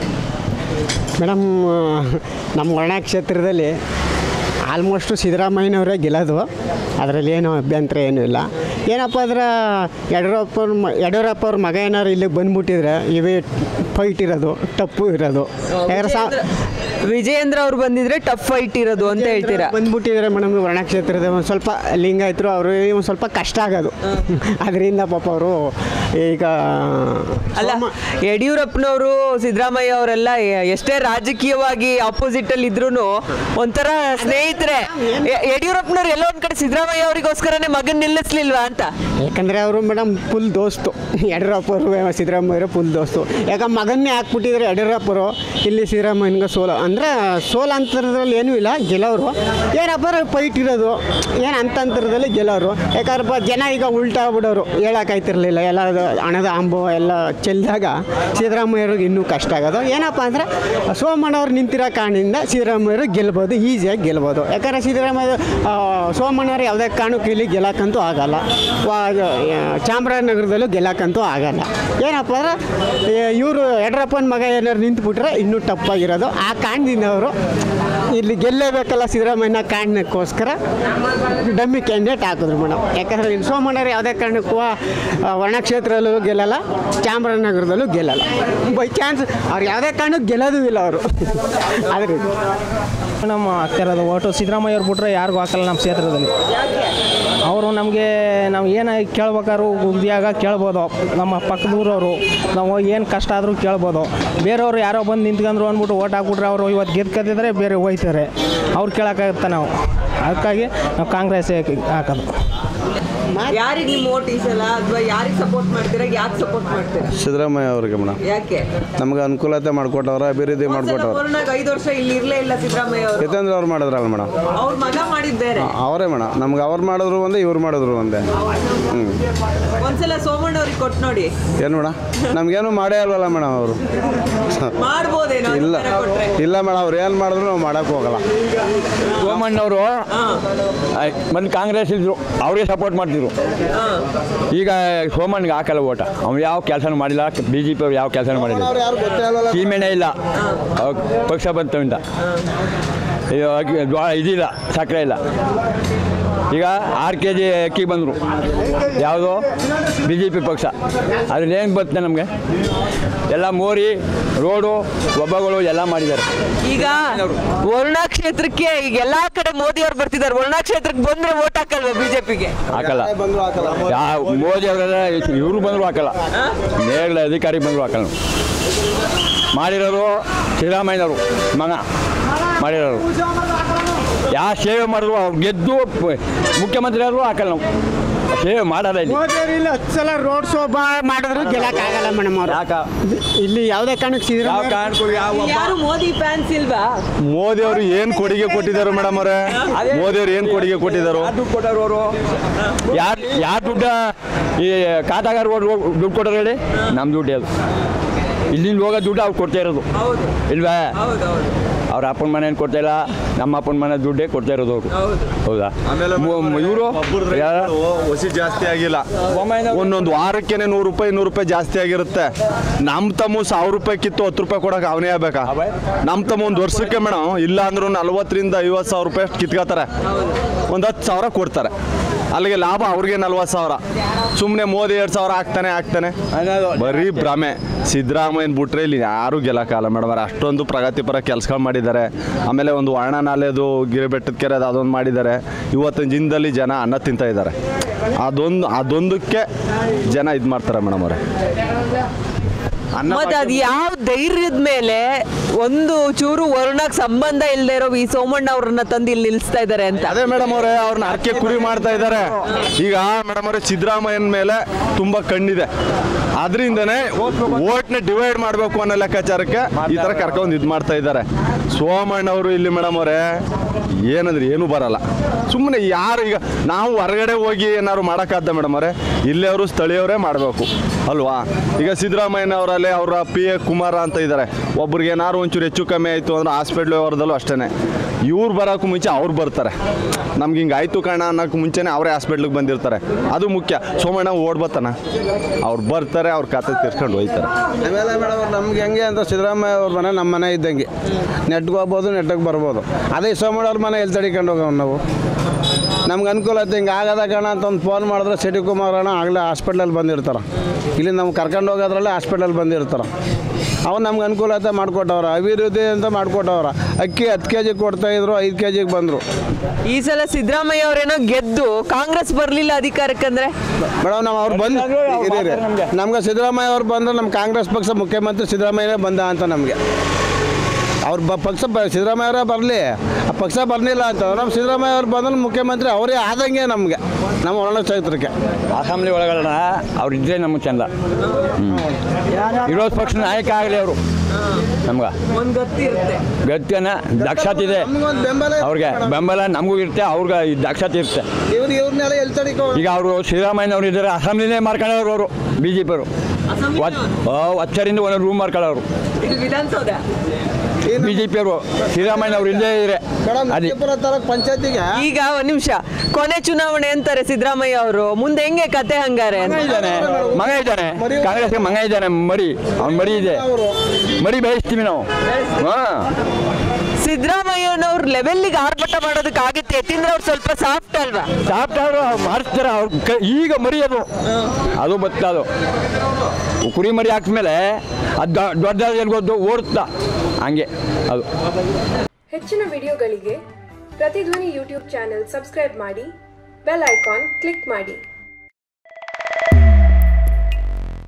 ಮೇಡಮ್ ನಮ್ಮ ವರ್ಣ ಕ್ಷೇತ್ರದಲ್ಲಿ ಆಲ್ಮೋಸ್ಟು ಸಿದ್ದರಾಮಯ್ಯನವರೇ ಗೆಲ್ಲೋದು ಅದರಲ್ಲಿ ಏನೂ ಅಭ್ಯಂತರ ಏನೂ ಇಲ್ಲ ಏನಪ್ಪ ಅಂದ್ರೆ ಯಡಿಯೂರಪ್ಪ ಅವ್ರ ಮ ಯಡಿಯೂರಪ್ಪ ಅವ್ರ ಮಗ ಏನಾರು ಇಲ್ಲಿಗೆ ಬಂದ್ಬಿಟ್ಟಿದ್ರೆ ಇವೇ ಫೈಟ್ ಇರೋದು ಟಪ್ಪು ಇರೋದು ಯಾಕಂದ್ರೆ ಸಾ ವಿಜಯೇಂದ್ರ ಅವ್ರು ಬಂದಿದ್ರೆ ಟಫ್ ಫೈಟ್ ಇರೋದು ಅಂತ ಹೇಳ್ತೀರಾ ಬಂದ್ಬಿಟ್ಟಿದ್ರೆ ಮೇಡಮ್ ವರ್ಣ ಕ್ಷೇತ್ರದ ಒಂದು ಸ್ವಲ್ಪ ಲಿಂಗಾಯತರು ಅವರು ಒಂದು ಸ್ವಲ್ಪ ಕಷ್ಟ ಆಗೋದು ಅದರಿಂದ ಪಾಪ ಅವರು ಈಗ ಅಲ್ಲ ಯಡಿಯೂರಪ್ಪನವರು ಸಿದ್ದರಾಮಯ್ಯ ಅವರೆಲ್ಲ ಎಷ್ಟೇ ರಾಜಕೀಯವಾಗಿ ಆಪೋಸಿಟ್ ಅಲ್ಲಿ ಇದ್ರು ಒಂಥರ ಸ್ನೇಹಿತರೆ ಯ- ಯಡಿಯೂರಪ್ಪನವ್ರು ಎಲ್ಲೋ ಒಂದ್ ಕಡೆ ಸಿದ್ದರಾಮಯ್ಯ ಅವರಿಗೋಸ್ಕರನೇ ಮಗನ್ ನಿಲ್ಲಿಸ್ಲಿಲ್ವಾ ಅಂತ ಯಾಕಂದರೆ ಅವರು ಮೇಡಮ್ ಫುಲ್ ದೋಸ್ತು ಯಡಿಯೂರಪ್ಪ ಅವರು ಸಿದ್ದರಾಮಯ್ಯರು ಫುಲ್ ದೋಸ್ತು ಯಾಕೆ ಮಗನ್ನೇ ಹಾಕ್ಬಿಟ್ಟಿದ್ರೆ ಯಡಿಯೂರಪ್ಪರು ಇಲ್ಲಿ ಸಿದ್ದರಾಮಯ್ಯನಿಗೆ ಸೋಲ ಅಂದರೆ ಸೋಲ ಅಂತರದಲ್ಲಿ ಏನೂ ಇಲ್ಲ ಗೆಲ್ಲೋರು ಏನಪ್ಪ ಫೈಟ್ ಇರೋದು ಏನು ಅಂತಂತರದಲ್ಲಿ ಗೆಲ್ಲೋರು ಯಾಕಂದ್ರಪ್ಪ ಜನ ಈಗ ಉಲ್ಟಾ ಆಗ್ಬಿಡೋರು ಹೇಳೋಕ್ಕಾಯ್ತಿರ್ಲಿಲ್ಲ ಎಲ್ಲ ಅದು ಹಣದ ಅಂಬು ಎಲ್ಲ ಚೆಲ್ಲಿದಾಗ ಸಿದ್ದರಾಮಯ್ಯವ್ರಿಗೆ ಇನ್ನೂ ಕಷ್ಟ ಆಗೋದು ಏನಪ್ಪ ಅಂದರೆ ಸೋಮಣ್ಣವ್ರು ನಿಂತಿರೋ ಕಾರಣದಿಂದ ಸಿದ್ದರಾಮಯ್ಯರು ಗೆಲ್ಬೋದು ಈಸಿಯಾಗಿ ಗೆಲ್ಬೋದು ಯಾಕಂದರೆ ಸಿದ್ದರಾಮಯ್ಯ ಆ, ಸೋಮಣ್ಣವ್ರು ಯಾವುದೇ ಕಾರಣಕ್ಕೂ ಇಲ್ಲಿ ಗೆಲ್ಲಕ್ಕಂತೂ ಆಗಲ್ಲ ವಾ- ಆ, ಚಾಮರಾಜನಗರದಲ್ಲೂ ಗೆಲ್ಲಕ್ಕಂತೂ ಆಗಲ್ಲ ಏನಪ್ಪ ಅಂದ್ರೆ ಇವರು ಯಡಿಯೂರಪ್ಪನ ಮಗ ಏನಾದ್ರು ನಿಂತ್ಬಿಟ್ರೆ ಇನ್ನೂ ಟಪ್ಪಾಗಿರೋದು ಆ ಕಾರಣದಿಂದ ಅವರು ಇಲ್ಲಿ ಗೆಲ್ಲೇಬೇಕಲ್ಲ ಸಿದ್ದರಾಮಯ್ಯನ ಕಾರಣಕ್ಕೋಸ್ಕರ ಡಮ್ಮಿ ಕ್ಯಾಂಡಿಡೇಟ್ ಹಾಕಿದ್ರು ಮೇಡಮ್ ಯಾಕಂದರೆ ಇನ್ನು ಸೋಮಣ್ಣವ್ರು ಯಾವುದೇ ಕಾರಣಕ್ಕೂ ಆ, ವರ್ಣಕ್ಷೇತ್ರದಲ್ಲೂ ಗೆಲ್ಲಲ್ಲ ಚಾಮರಾಜನಗರದಲ್ಲೂ ಗೆಲ್ಲಲ್ಲ ಬೈ ಚಾನ್ಸ್ ಅವ್ರು ಯಾವುದೇ ಕಾರಣಕ್ಕೂ ಗೆಲ್ಲೋದು ಇಲ್ಲ ಅವರು ಅದರಿಂದ ನಮ್ಮ ಆಗ್ತಿರೋದು ಓಟು ಸಿದ್ದರಾಮಯ್ಯ ಅವ್ರು ಬಿಟ್ರೆ ಯಾರಿಗೂ ಹಾಕಲ್ಲ ನಮ್ಮ ಕ್ಷೇತ್ರದಲ್ಲಿ ಅವರು ನಮಗೆ ನಾವು ಏನು ಕೇಳ್ಬೇಕಾದ್ರು ಗುದ್ದಿಯಾಗ ಕೇಳ್ಬೋದು ನಮ್ಮ ಪಕ್ಕದೂರವರು ನಾವು ಏನು ಕಷ್ಟ ಆದರೂ ಕೇಳ್ಬೋದು ಬೇರೆಯವರು ಯಾರೋ ಬಂದು ನಿಂತ್ಕೊಂಡ್ರು ಅಂದ್ಬಿಟ್ಟು ಓಟ್ ಹಾಕ್ಬಿಟ್ರೆ ಅವರು ಇವತ್ತು ಗೆದ್ಕದಿದ್ರೆ ಬೇರೆ ಹೋಯ್ತಾರೆ ಅವ್ರು ಕೇಳೋಕ್ಕಾಗುತ್ತೆ ನಾವು ಅದಕ್ಕಾಗಿ ನಾವು ಕಾಂಗ್ರೆಸ್ ಹಾಕೋದು ಯಾರಿಗೆ ನಿಮ್ಮ ಓಟ್ ಈ ಸಲ ಅಥವಾ ಯಾರಿಗೆ ಸಪೋರ್ಟ್ ಮಾಡ್ತೀರಾ ಯಾಕೆ ಸಪೋರ್ಟ್ ಮಾಡ್ತೀರಾ ಸಿದ್ದರಾಮಯ್ಯ ಅವ್ರಿಗೆ ಮೇಡಮ್ ಯಾಕೆ ನಮ್ಗೆ ಅನುಕೂಲತೆ ಮಾಡಿಕೊಟ್ಟವ್ರ ಅಭಿವೃದ್ಧಿ ಮಾಡಿಕೊಟ್ಟವ್ರು ಕೊರೋನಾಗ ಐದು ವರ್ಷ ಇಲ್ಲಿ ಇರ್ಲೇ ಇಲ್ಲ ಸಿದ್ದರಾಮಯ್ಯ ಅವರು ಯತೇಂದ್ರ ಅವ್ರು ಮಾಡಿದ್ರಲ್ಲ ಮೇಡಮ್ ಅವ್ರ ಮಗ ಮಾಡಿದ್ ಬೇರೆ ಅವರೇ ಮೇಡಮ್ ನಮ್ಗೆ ಅವ್ರು ಮಾಡಿದ್ರು ಒಂದೇ ಇವ್ರು ಮಾಡಿದ್ರು ಒಂದೇ ಹ್ಞೂ ಒಂದ್ಸಲ ಸೋಮಣ್ಣ ಅವ್ರಿಗೆ ಕೊಟ್ಟು ನೋಡಿ ಏನು ಮೇಡಮ್ ನಮ್ಗೇನು ಮಾಡೇ ಅಲ್ವಲ್ಲ ಮೇಡಮ್ ಅವರು ಮಾಡ್ಬೋದೇನೋ ಇಲ್ಲ ಇಲ್ಲ ಮೇಡಮ್ ಅವ್ರು ಏನು ಮಾಡಿದ್ರು ನಾವು ಮಾಡೋಕ್ಕೆ ಹೋಗಲ್ಲ ಸೋಮಣ್ಣವರು ಬಂದು ಕಾಂಗ್ರೆಸ್ ಇದ್ರು ಅವ್ರಿಗೆ ಸಪೋರ್ಟ್ ಮಾಡ್ತಿದ್ರು ಈಗ ಸೋಮಣ್ಣಗೆ ಹಾಕಲ್ಲ ಓಟ ಅವ್ನು ಯಾವ ಕೆಲಸನೂ ಮಾಡಿಲ್ಲ ಬಿ ಜೆ ಪಿ ಅವ್ರು ಯಾವ ಕೆಲಸನೂ ಮಾಡಿಲ್ಲ ಸೀಮೆಣ್ಣೆ ಇಲ್ಲ ಅವ್ರ್ ಪಕ್ಷ ಬಂತವಿಂದ ಇದು ಅಕ್ಕಿ- ಜ್ವಾಳ ಇದಿಲ್ಲ ಸಕ್ಕರೆ ಇಲ್ಲ ಈಗ ಆರು ಕೆ ಜಿ ಅಕ್ಕಿ ಬಂದರು ಯಾವುದು ಬಿ ಜೆ ಪಿ ಪಕ್ಷ ಅದ್ರಲ್ಲಿ ಏನು ಬರುತ್ತೆ ನಮಗೆ ಎಲ್ಲ ಮೋರಿ ರೋಡು ಒಬ್ಬಗಳು ಎಲ್ಲ ಮಾಡಿದ್ದಾರೆ ಈಗ ವರುಣಾ ಕ್ಷೇತ್ರಕ್ಕೆ ಈಗ ಎಲ್ಲಾ ಕಡೆ ಮೋದಿ ಅವ್ರು ಬರ್ತಿದ್ದಾರೆ ವರುಣಾ ಕ್ಷೇತ್ರಕ್ಕೆ ಬಂದ್ರೆ ಓಟ್ ಹಾಕಲ್ವಾ ಬಿಜೆಪಿಗೆ ಹಾಕಲ್ಲ ಯಾವ ಮೋದಿ ಅವರೆಲ್ಲ ಇವರು ಬಂದರೂ ಹಾಕಲ್ಲ ನೇರಳೆ ಅಧಿಕಾರಿ ಬಂದರೂ ಹಾಕಲ್ಲ ಮಾಡಿರೋರು ಸಿದ್ದರಾಮಯ್ಯನವರು ಮಗ ಮಾಡಿರೋರು ಯಾವ ಸೇವೆ ಮಾಡಿದ್ರು ಅವ್ರು ಗೆದ್ದು ಪ- ಮುಖ್ಯಮಂತ್ರಿ ಆದರೂ ಹಾಕಲ್ಲ ನಾವು ಸೇವೆ ಮಾಡಲ್ಲ ಇಲ್ಲಿ ಮೋದಿಯವರು ಇಲ್ಲಿ ಹತ್ತು ಸಲ ರೋಡ್ ಶೋ ಮಾಡಿದ್ರು ಗೆಲ್ಲಕ್ಕಾಗಲ್ಲ ಮೇಡಮ್ ಅವರು ಯಾಕ ಇಲ್ಲಿ ಯಾವುದೇ ಕಾರಣಕ್ಕೆ ಯಾವ ಸಿದ್ದರಾಮಯ್ಯ ಕಾರಣಕ್ಕೂ ಯಾವ ಇಲ್ಲಿ ಯಾರು ಮೋದಿ ಫ್ಯಾನ್ಸ್ ಇಲ್ವಾ ಮೋದಿ ಅವರು ಏನು ಕೊಡುಗೆ ಕೊಟ್ಟಿದ್ದಾರೆ ಮೇಡಮ್ ಅವರೇ ಮೋದಿ ಅವ್ರು ಏನು ಕೊಡುಗೆ ಕೊಟ್ಟಿದ್ದಾರೆ ಯಾರ್ ದುಡ್ಡು ಕೊಟ್ಟರು ಅವರು ಯಾರು ಯಾರು ದುಡ್ಡ ಈ ಖಾತಾಗಾರ ದುಡ್ಡು ಕೊಟ್ಟರು ಹೇಳಿ ನಮ್ಮ ದುಡ್ಡು ಅದು ಇಲ್ಲಿಂದ ಹೋಗೋ ದುಡ್ಡು ಅವ್ರು ಕೊಡ್ತಾ ಇರೋದು ಇಲ್ವಾ ಅವ್ರ ಅಪ್ಪನ ಮನೇನು ಕೊಡ್ತಾ ಇಲ್ಲ ನಮ್ಮ ಅಪ್ಪನ ಮನೆ ದುಡ್ಡೇ ಕೊಡ್ತಾ ಇರೋದು ಅವರು ಹೌದಾ ಇವರು ಹೊಸಿ ಜಾಸ್ತಿ ಆಗಿಲ್ಲ ಒಂದೊಂದು ವಾರಕ್ಕೇನೆ ನೂರು ರೂಪಾಯಿ ನೂರು ರೂಪಾಯಿ ಜಾಸ್ತಿ ಆಗಿರುತ್ತೆ ನಮ್ಮ ತಮ್ಮ ಸಾವಿರ ರೂಪಾಯಿ ಕಿತ್ತು ಹತ್ತು ರೂಪಾಯಿ ಕೊಡಕ್ಕೆ ಅವನೇ ಆಗ್ಬೇಕಾ ನಮ್ಮ ತಮ್ಮ ಒಂದು ವರ್ಷಕ್ಕೆ ಮೇಡಮ್ ಇಲ್ಲ ಅಂದ್ರೂ ನಲ್ವತ್ತರಿಂದ ಐವತ್ತು ಸಾವಿರ ರೂಪಾಯಿ ಅಷ್ಟು ಕಿತ್ಕೋತಾರೆ ಒಂದು ಹತ್ತು ಸಾವಿರ ಕೊಡ್ತಾರೆ ಅಲ್ಲಿಗೆ ಲಾಭ ಅವ್ರಿಗೆ ನಲ್ವತ್ತು ಸಾವಿರ ಸುಮ್ಮನೆ ಮೋದಿ ಎರಡು ಸಾವಿರ ಹಾಕ್ತಾನೆ ಹಾಕ್ತಾನೆ ಬರೀ ಭ್ರಮೆ ಸಿದ್ದರಾಮಯ್ಯನ ಬಿಟ್ರೆ ಇಲ್ಲಿ ಯಾರೂ ಗೆಲ್ಲಕ್ಕಾಗಲ್ಲ ಮೇಡಮ್ ಅವ್ರೆ ಅಷ್ಟೊಂದು ಪ್ರಗತಿಪರ ಕೆಲಸಗಳು ಮಾಡಿದ್ದಾರೆ ಆಮೇಲೆ ಒಂದು ವರ್ಣ ನಾಲೆದು ಗಿರಿಬೆಟ್ಟದ ಕೆರೆ ಅದೊಂದು ಮಾಡಿದ್ದಾರೆ ಇವತ್ತಿನ ದಿನದಲ್ಲಿ ಜನ ಅನ್ನ ತಿಂತಾ ಇದ್ದಾರೆ ಅದೊಂದು ಅದೊಂದಕ್ಕೆ ಜನ ಇದು ಮಾಡ್ತಾರೆ ಮೇಡಮ್ ಅವರೇ ಅನ್ನ ಮತ್ತೆ ಅದು ಯಾವ ಧೈರ್ಯದ ಮೇಲೆ ಒಂದು ಚೂರು ವರುಣಕ್ಕೆ ಸಂಬಂಧ ಇಲ್ಲದೆ ಇರೋ ಈ ಸೋಮಣ್ಣ ಅವ್ರನ್ನ ತಂದು ಇಲ್ಲಿ ನಿಲ್ಲಿಸ್ತಾ ಇದ್ದಾರೆ ಅಂತ ಅದೇ ಮೇಡಮ್ ಅವರೇ ಅವ್ರನ್ನ ಅರ್ಕೆ ಕುರಿ ಮಾಡ್ತಾ ಇದ್ದಾರೆ ಈಗ ಮೇಡಮ್ ಅವರೇ ಸಿದ್ದರಾಮಯ್ಯನ ಮೇಲೆ ತುಂಬಾ ಕಣ್ಣಿದೆ ಅದರಿಂದನೇ ಓಟ್ನ ಡಿವೈಡ್ ಮಾಡಬೇಕು ಅನ್ನೋ ಲೆಕ್ಕಾಚಾರಕ್ಕೆ ಈ ಥರ ಕರ್ಕೊಂಡು ಇದು ಮಾಡ್ತಾ ಇದ್ದಾರೆ ಸೋಮಣ್ಣ ಅವರು ಇಲ್ಲಿ ಮೇಡಮ್ ಅವರೇ ಏನಂದ್ರೆ ಏನೂ ಬರಲ್ಲ ಸುಮ್ಮನೆ ಯಾರು ಈಗ ನಾವು ಹೊರಗಡೆ ಹೋಗಿ ಏನಾದ್ರು ಮಾಡೋಕ್ಕಾದ ಮೇಡಮ್ ಅವರೇ ಇಲ್ಲೇ ಅವರು ಸ್ಥಳೀಯವರೇ ಮಾಡಬೇಕು ಅಲ್ವಾ ಈಗ ಸಿದ್ದರಾಮಯ್ಯನವರಲ್ಲಿ ಅವರ ಪಿ ಎ ಕುಮಾರ ಅಂತ ಇದ್ದಾರೆ ಒಬ್ರಿಗೆ ಏನಾದ್ರು ಒಂಚೂರು ಹೆಚ್ಚು ಕಮ್ಮಿ ಆಯಿತು ಅಂದ್ರೆ ಹಾಸ್ಪಿಟ್ಲ್ ವ್ಯವಹಾರದಲ್ಲೂ ಅಷ್ಟೇ ಇವ್ರು ಬರೋಕ್ಕೂ ಮುಂಚೆ ಅವ್ರು ಬರ್ತಾರೆ ನಮ್ಗೆ ಹಿಂಗೆ ಆಯಿತು ಕಣ ಅನ್ನೋಕ್ಕೆ ಮುಂಚೆನೇ ಅವರೇ ಹಾಸ್ಪಿಟ್ಲಿಗೆ ಬಂದಿರ್ತಾರೆ ಅದು ಮುಖ್ಯ ಸೋಮಣ್ಣ ಓಡ್ಬತ್ತಾನ ಅವ್ರು ಬರ್ತಾರೆ ಅವ್ರ ಖಾತೆ ತೀರ್ಸ್ಕೊಂಡು ಹೋಯ್ತಾರೆ ಆಮೇಲೆ ಮೇಡಮ್ ನಮ್ಗೆ ಹೆಂಗೆ ಅಂತ ಸಿದ್ದರಾಮಯ್ಯ ಅವ್ರ ಮನೆ ನಮ್ಮ ಮನೆ ಇದ್ದಂಗೆ ನೆಟ್ಗೆ ಹೋಗ್ಬೋದು ನೆಟ್ಟಿಗೆ ಬರ್ಬೋದು ಅದೇ ಸೋಮಣ್ಣ ಅವ್ರ ಮನೆ ಎಲ್ಲಿ ತಡಿಕೊಂಡು ಹೋಗೋ ನಾವು ನಮ್ಗೆ ಅನುಕೂಲ ಆಯ್ತು ಹಿಂಗೆ ಆಗದ ಕಣ ಅಂತ ಒಂದು ಫೋನ್ ಮಾಡಿದ್ರೆ ಸಿಟಿ ಕುಮಾರ್ ಅಣ್ಣ ಆಗಲೇ ಹಾಸ್ಪಿಟ್ಲಲ್ಲಿ ಬಂದಿರ್ತಾರೆ ಇಲ್ಲಿ ನಮ್ಗೆ ಕರ್ಕೊಂಡು ಹೋಗೋದ್ರಲ್ಲೇ ಹಾಸ್ಪಿಟಲ್ ಬಂದಿರ್ತಾರೆ ಅವ್ರು ನಮ್ಗೆ ಅನುಕೂಲ ಆಯ್ತು ಮಾಡಿಕೊಟ್ಟವ್ರ ಅಭಿವೃದ್ಧಿ ಅಂತ ಮಾಡಿಕೊಟ್ಟವ್ರ ಅಕ್ಕಿ ಹತ್ತು ಕೆ ಜಿ ಕೊಡ್ತಾಯಿದ್ರು ಐದು ಕೆ ಜಿಗೆ ಬಂದರು ಈ ಸಲ ಸಿದ್ದರಾಮಯ್ಯ ಅವರೇನೋ ಗೆದ್ದು ಕಾಂಗ್ರೆಸ್ ಬರ್ಲಿಲ್ಲ ಅಧಿಕಾರಕ್ಕಂದ್ರೆ ಮೇಡಮ್ ನಾವು ಅವ್ರು ಬಂದು ಇರೀರಿ. ನಮ್ಗೆ ಸಿದ್ದರಾಮಯ್ಯ ಅವ್ರು ಬಂದ್ರೆ ನಮ್ಮ ಕಾಂಗ್ರೆಸ್ ಪಕ್ಷ ಮುಖ್ಯಮಂತ್ರಿ ಸಿದ್ದರಾಮಯ್ಯನೇ ಬಂದ ಅಂತ ನಮಗೆ ಅವ್ರ ಬ ಪಕ್ಷ ಬ ಸಿದ್ದರಾಮಯ್ಯ ಅವರೇ ಬರಲಿ ಆ ಪಕ್ಷ ಬರಲಿಲ್ಲ ಅಂತ ನಮ್ಮ ಸಿದ್ದರಾಮಯ್ಯ ಅವ್ರು ಬಂದ್ರೆ ಮುಖ್ಯಮಂತ್ರಿ ಅವರೇ ಆದಂಗೆ ನಮಗೆ ನಮ್ಮ ಒಳ ಚೈತ್ರಕ್ಕೆ ಅಸೆಂಬ್ಲಿ ಒಳಗಡೆ ಅವ್ರು ಇದ್ರೆ ನಮಗೆ ಚಂದ ವಿರೋಧ ಪಕ್ಷ ನಾಯಕ ಆಗಲಿ ಅವರು ನಮ್ಗೆ ಒಂದ್ ಗೊತ್ತಿರುತ್ತೆ ಗಟ್ಟಿನ ದಕ್ಷತೆ ಇದೆ ಅವ್ರಿಗೆ ಬೆಂಬಲ ನಮಗೂ ಇರುತ್ತೆ ಅವ್ರಿಗೆ ಈ ದಕ್ಷತೆ ಇರುತ್ತೆ ಇವ್ರು ಇವ್ರನ್ನೆಲ್ಲ ಎಲ್ಲಿ ತಡಿಕೋ ಈಗ ಅವರು ಸಿದ್ದರಾಮಯ್ಯನವ್ರು ಇದ್ದಾರೆ ಅಸೆಂಬ್ಲಿನೇ ಮಾಡ್ಕೊಳ್ಳೋರು ಅವರು ಬಿ ಜೆ ಪಿಯವರು ಹತ್ತರಿಂದ ಒಂದೊಂದು ರೂಮ್ ಮಾಡ್ಕೊಳ್ಳೋರು ಇದು ವಿಧಾನಸೌಧ ಬಿ ಜೆ ಪಿಯವರು ಸಿದ್ದರಾಮಯ್ಯನವ್ರು ಇಲ್ಲೇ ಇದ್ರೆ ಅದೇ ಪಂಚಾಯತಿಗೆ ಈಗ ಒಂದ್ ನಿಮಿಷ ಕೊನೆ ಚುನಾವಣೆ ಅಂತಾರೆ ಸಿದ್ದರಾಮಯ್ಯ ಅವರು ಮುಂದೆ ಹೆಂಗೆ ಕತೆ ಹಂಗಾರೆ ಅಂತ? ಇದ್ದಾನೆ ಮಗ ಇದ್ದಾನೆ ಕಾಂಗ್ರೆಸ್ಗೆ ಮಗ ಇದ್ದಾನೆ ಮರಿ ಅವ್ನ ಮರಿ ಇದೆ ಮರಿ ಬೆಳೆಸ್ತೀವಿ ನಾವು ಹಾಂ ಸಿದ್ದರಾಮಯ್ಯನವ್ರ ಲೆವೆಲ್ಗೆ ಆರ್ಭಟ ಮಾಡೋದಕ್ಕಾಗುತ್ತೆ ಯತೀಂದ್ರ ಅವ್ರು ಸ್ವಲ್ಪ ಸಾಫ್ಟ್ ಅಲ್ವಾ ಸಾಫ್ಟ್ ಅವರು ಮಾಡಿಸ್ತಾರೆ ಅವ್ರ ಕ ಈಗ ಮರಿ ಅದು ಅದು ಬತ್ತ ಅದು ಕುರಿ ಮರಿ ಹಾಕಿದ್ಮೇಲೆ ಅದು ದೊಡ್ಡ ಎಲ್ಗೊದ್ದು ಓಡುತ್ತಾ ಹಂಗೆ ಅದು ಹೆಚ್ಚಿನ ವಿಡಿಯೋಗಳಿಗೆ ಪ್ರತಿಧ್ವನಿ ಯೂಟ್ಯೂಬ್ ಚಾನೆಲ್ ಸಬ್ಸ್ಕ್ರೈಬ್ ಮಾಡಿ ಬೆಲ್ ಐಕಾನ್ ಕ್ಲಿಕ್ ಮಾಡಿ